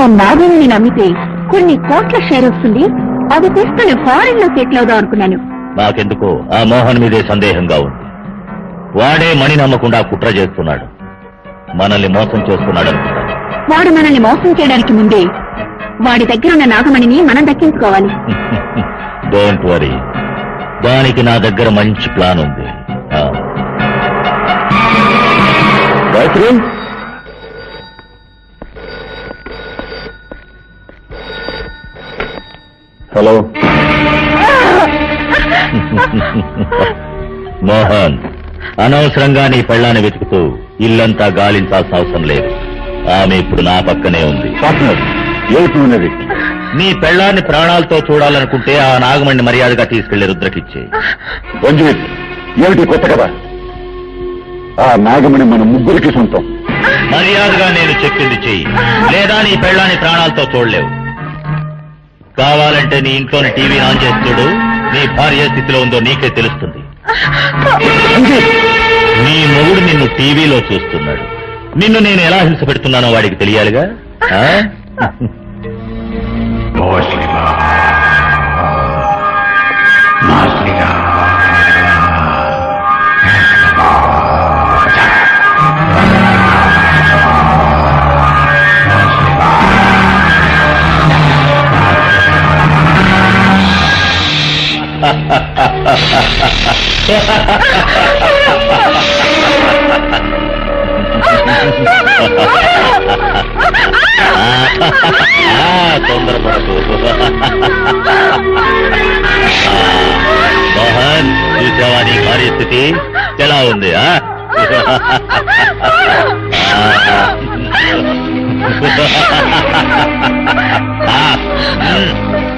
నాగేని నమ్మితే కొన్ని కోట్ల షేర్ వస్తుంది అది తీసుకుని ఫారెన్ లో సెటిల్ అవుదాం అనుకున్నాను నాకెందుకో ఆ మోహన్ మీదే సందేహంగా ఉంది వాడే మణి నమ్మకుండా కుట్ర చేస్తున్నాడు మనల్ని మోసం చేస్తున్నాడు అనుకుంటాను వాడు మనల్ని మోసం చేయడానికి ముందే వాడి దగ్గర ఉన్న నాగమణిని మనం దక్కించుకోవాలి డోంట్ వరీ దానికి నా దగ్గర మంచి ప్లాన్ ఉంది ఆ. గాయత్రి హలో మోహన్ అనవసరంగా నీ పెళ్ళాన్ని వెతుకుతూ ఇల్లంతా గాలించాల్సిన అవసరం లేదు ఆమె ఇప్పుడు నా పక్కనే ఉంది ఏమిటి నీ పెళ్ళాన్ని ప్రాణాలతో చూడాలనుకుంటే ఆ నాగమణ్ణి మర్యాదగా తీసుకెళ్లి రుద్రకిచ్చే రంజిత్ ఏమిటి కొత్త కదా ఆ నాగమణి మన ముగ్గురికి సొంతం మర్యాదగా నేను చెప్పింది చెయ్యి లేదా నీ పెళ్ళాన్ని ప్రాణాలతో చూడలేవు కావాలంటే నీ ఇంట్లోని టీవీ ఆన్ చేసి చూడు నీ భార్య ఏ స్థితిలో ఉందో నీకే తెలుస్తుంది నీ మొగుడు నిన్ను టీవీలో చూస్తున్నాడు నిన్ను నేను ఎలా హింస పెడుతున్నానో వాడికి తెలియాలిగా ఆ? ఆ, తొందరపడకు ఆ, మోహన్ చూసావా నీ కార్యస్థితి ఎలా ఉంది ఆ ఆ, ఉమ్.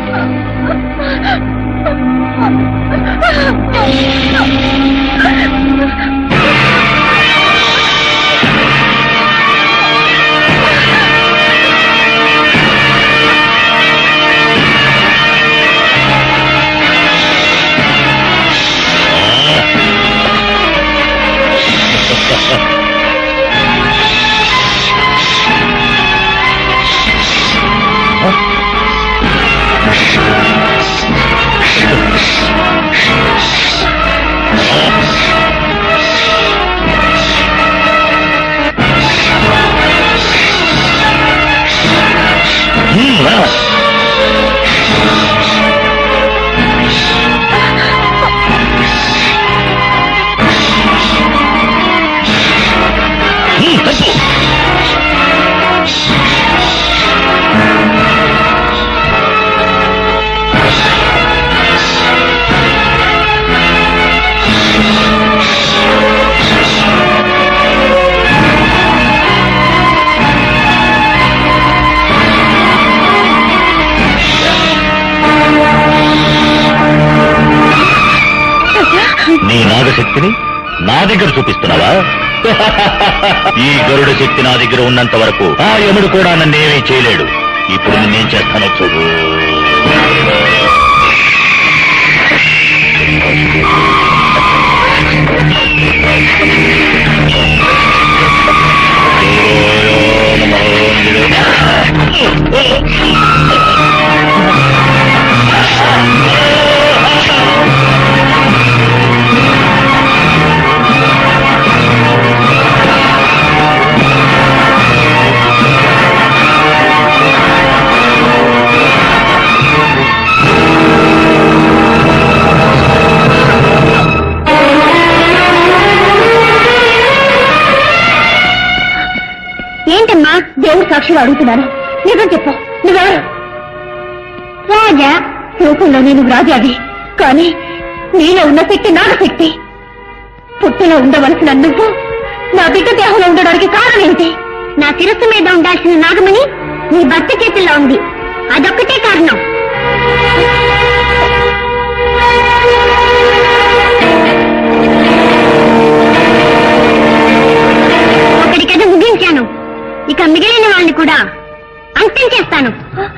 ఉమ్, రా. ఉమ్, తప్పు నీ నాగశక్తిని నా దగ్గర చూపిస్తున్నావా ఈ గరుడ శక్తి నా దగ్గర ఉన్నంత వరకు ఆ యముడు కూడా నన్నేమీ చేయలేడు ఇప్పుడు నేనేం చేస్తానో చూడు ఏంటమ్మా దేవుడు సాక్షిగా అడుగుతున్నాను నిజం చెప్పు నువ్వెవరు రాజా రూపంలో నేను రాజావి కానీ నీలో ఉన్న శక్తి నాగశక్తి పుట్టిలో ఉండవలసిన నువ్వు నా బిడ్డ దేహంలో ఉండడానికి కారణం ఏంటి నా శిరస్సు మీద ఉండాల్సిన నాగమణి నీ భర్త చేతుల్లో ఉంది అదొక్కటే కారణం ఒకటికది ముగించాను ఇక మిగిలిన వాళ్ళని కూడా అంతం చేస్తాను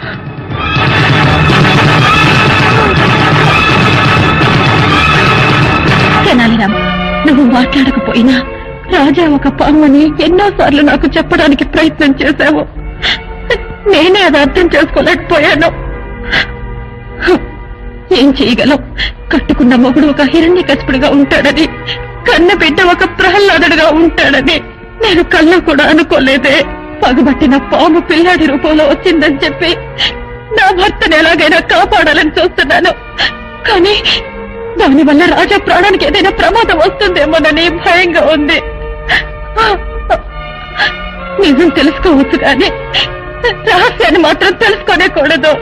తెనాలిరామ్ నువ్వు మాట్లాడకపోయినా రాజా ఒక పామని ఎన్నోసార్లు నాకు చెప్పడానికి ప్రయత్నం చేశావు నేనే అది అర్థం చేసుకోలేకపోయాను ఏం చేయగలం కట్టుకున్న మొగుడు ఒక హిరణ్య కసుపుడుగా ఉంటాడని కన్న బిడ్డ ఒక ప్రహ్లాదుడుగా ఉంటాడని నేను కళ్ళ కూడా అనుకోలేదే పగబట్టిన పాము పిల్లాడి రూపంలో వచ్చిందని చెప్పి నా భర్తను ఎలాగైనా కాపాడాలని చూస్తున్నాను కానీ దానివల్ల రాజా ప్రాణానికి ఏదైనా ప్రమాదం వస్తుందేమోనని భయంగా ఉంది నిజం తెలుసుకోవచ్చు కానీ రహస్యాన్ని మాత్రం తెలుసుకోనేకూడదు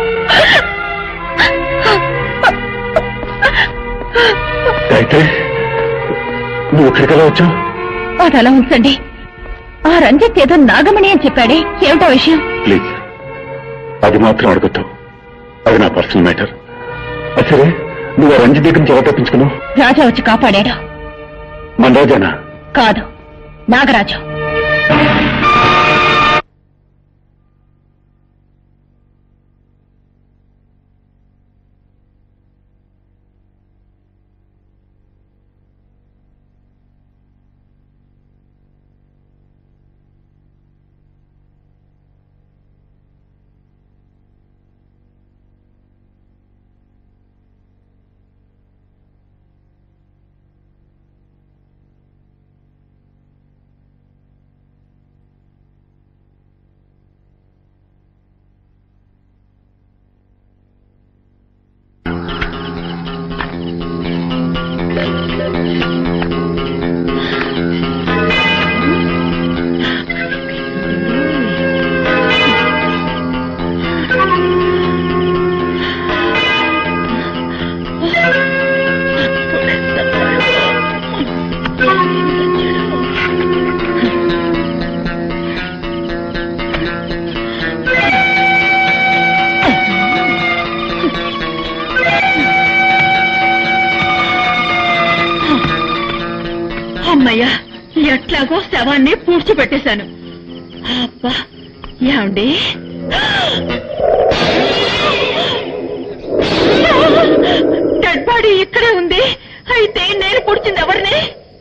అయితే నువ్వు ఇక్కడికి ఎలా వచ్చావు అది అలా ఉంచండి ఆ రంజిత్ ఏదో నాగమణి అని చెప్పాడే ఏమిటో విషయం ప్లీజ్ అది మాత్రం అడగద్దు అది నా పర్సనల్ మ్యాటర్ సరే నువ్వు ఆ రంజిత్ దగ్గర నుంచి ఎలా తప్పించుకున్నావు రాజా వచ్చి కాపాడాడు మన రాజానా కాదు నాగరాజు అమ్మయ్యా ఎట్లాగో శవాన్ని పూడ్చిపెట్టేశాను అబ్బా ఏమండి డెడ్ బాడీ ఇక్కడే ఉంది అయితే నేను పుడిచింది ఎవరిని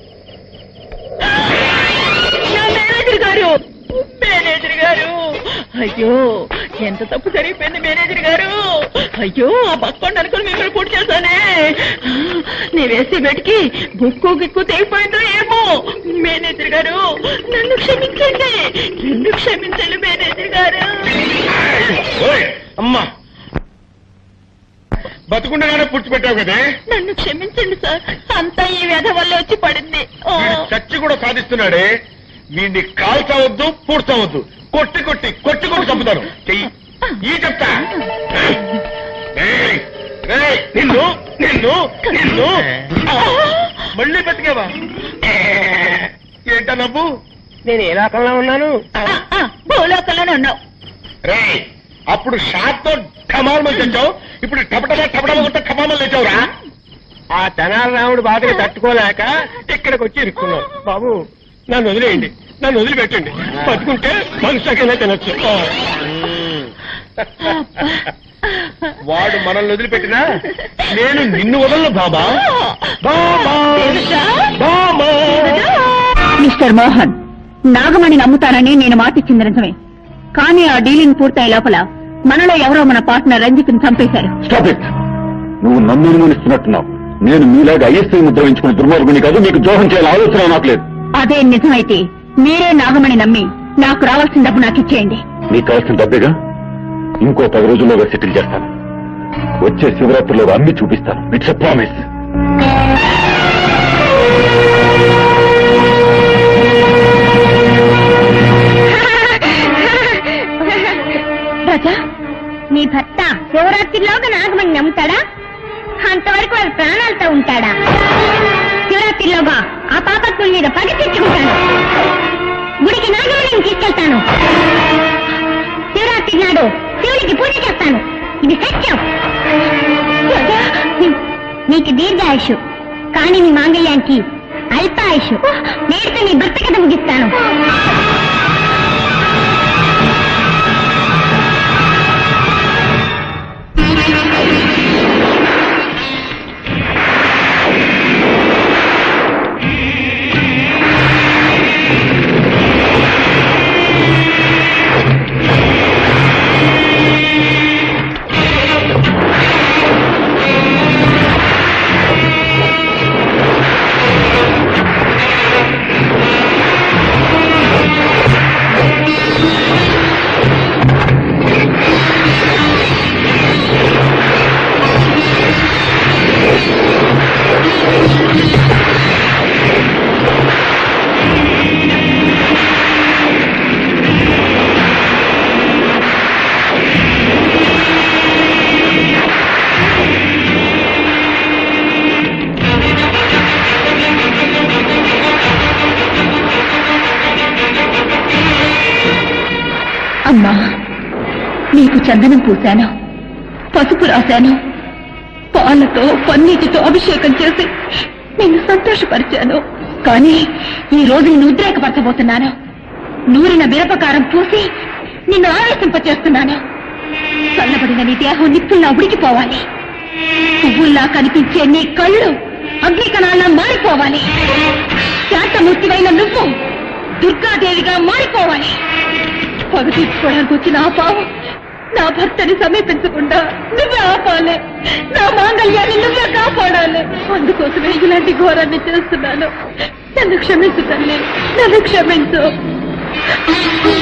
నా మేనేజర్ గారు మేనేజర్ గారు అయ్యో ఎంత తప్పు జరిగిపోయింది మేనేజర్ గారు అయ్యో ఆ బక్కొండ అనుకుని మిమ్మల్ని పూర్తి చేశానే నీ వేసే బెట్కి బుక్కు గిక్కు తెగిపోయిందో ఏమో మేనేజర్ గారు నన్ను క్షమించండి నన్ను క్షమించండి మేనేజర్ గారు ఓయ్, అమ్మా బతుకుండగానే పుడిచిపెట్టావు కదే నన్ను క్షమించండి సార్ అంతా ఈ వ్యధ వల్ల వచ్చి పడింది ఓ. వీడు చచ్చి కూడా సాధిస్తున్నాడే వీడిని కాల్చవద్దు పూడ్చవద్దు కొట్టి కొట్టి కొట్టి కొట్టి చంపుతాను చెయ్యి ఈ చెప్తా ఏయ్, ఏయ్, నిన్ను నిన్ను నిన్ను మళ్ళీ బతికేవా ఏంటా నవ్వు నేను ఏ రకంలో ఉన్నాను ఆ, ఆ, భూలోకంలోనే ఉన్నావు రే అప్పుడు షాక్ తో ఠమాల్మని తెచ్చావు ఇప్పుడు టపటమా టపటమా కొట్ట ఠమామని తెచ్చావురా ఆ తెనాలి రాముడు బాధకి తట్టుకోలేక ఇక్కడికి వచ్చి ఇరుక్కున్నాం బాబు నన్ను వదిలేయండి నన్ను వదిలిపెట్టండి బతుకుంటే మనుషులకైనా తినొచ్చు వాడు మనల్ని వదిలిపెట్టినా నేను నిన్ను వదలను బాబా బాబా బాబా మిస్టర్ మోహన్ నాగమణి నమ్ముతానని నేను మాటిచ్చింది నిజమే కానీ ఆ డీలింగ్ పూర్తయ్యే లోపల మనలో ఎవరో మన పార్ట్నర్ రంజిత్ చంపేశారు స్టాప్ ఇట్ నువ్వు నన్ను అనుమానిస్తున్నట్టున్నావు నేను మీలాగా ఐఎస్ఐ ముద్ర వేయించుకున్న దుర్మార్గుని కాదు మీకు ద్రోహం చేయాలని ఆలోచన నాకు లేదు అదే నిజమైతే మీరే నాగమణి నమ్మి నాకు రావాల్సిన డబ్బు నాకు ఇచ్చేయండి నీకు కావాల్సిన డబ్బేగా ఇంకో పది రోజుల్లోగా సెటిల్ చేస్తాను వచ్చే శివరాత్రిలో అమ్మి చూపిస్తాను ఇట్స్ ఎ ప్రామిస్ రాజా నీ భర్త శివరాత్రిలోగా నాగమణి నమ్ముతాడా అంతవరకు వాడు ప్రాణాలతో ఉంటాడా శివరాత్రిలోగా ఆ పాపత్తుల మీద పగ తెచ్చుకుంటాను గుడికి నాగమణిని తీసుకెళ్తాను శివరాత్రి నాడు శివుడికి పూజ చేస్తాను ఇది సత్యం రాజా, నీ- నీకు దీర్ఘాయుషు కానీ నీ మాంగళ్యానికి అల్పాయుషు నేటితో నీ భర్త కథ ముగిస్తాను అమ్మా నీకు చందనం పూశాను పసుపు రాశాను పాలతో పన్నీటితో అభిషేకం చేసి నిన్ను సంతోషపరిచాను కానీ ఈ రోజు నిన్ను ఉద్రేకపరచబోతున్నాను నూరిన మిరపకారం పూసి నిన్ను ఆవేశింపచేస్తున్నాను చల్లబడిన నీ దేహం నిప్పుల్లా ఉడికిపోవాలి పువ్వుల్లా కనిపించే నీ కళ్ళు అగ్నికణాల్లా మారిపోవాలి శాంతమూర్తివైన నువ్వు దుర్గాదేవిగా మారిపోవాలి పగ తీర్చుకోవడానికి వచ్చిన ఆ పావు నా భర్తని సమీపించకుండా నువ్వే ఆపాలి నా మాంగళ్యాన్ని నువ్వే కాపాడాలి అందుకోసమే ఇలాంటి ఘోరాన్ని చేస్తున్నాను నన్ను క్షమించు తల్లి నన్ను క్షమించు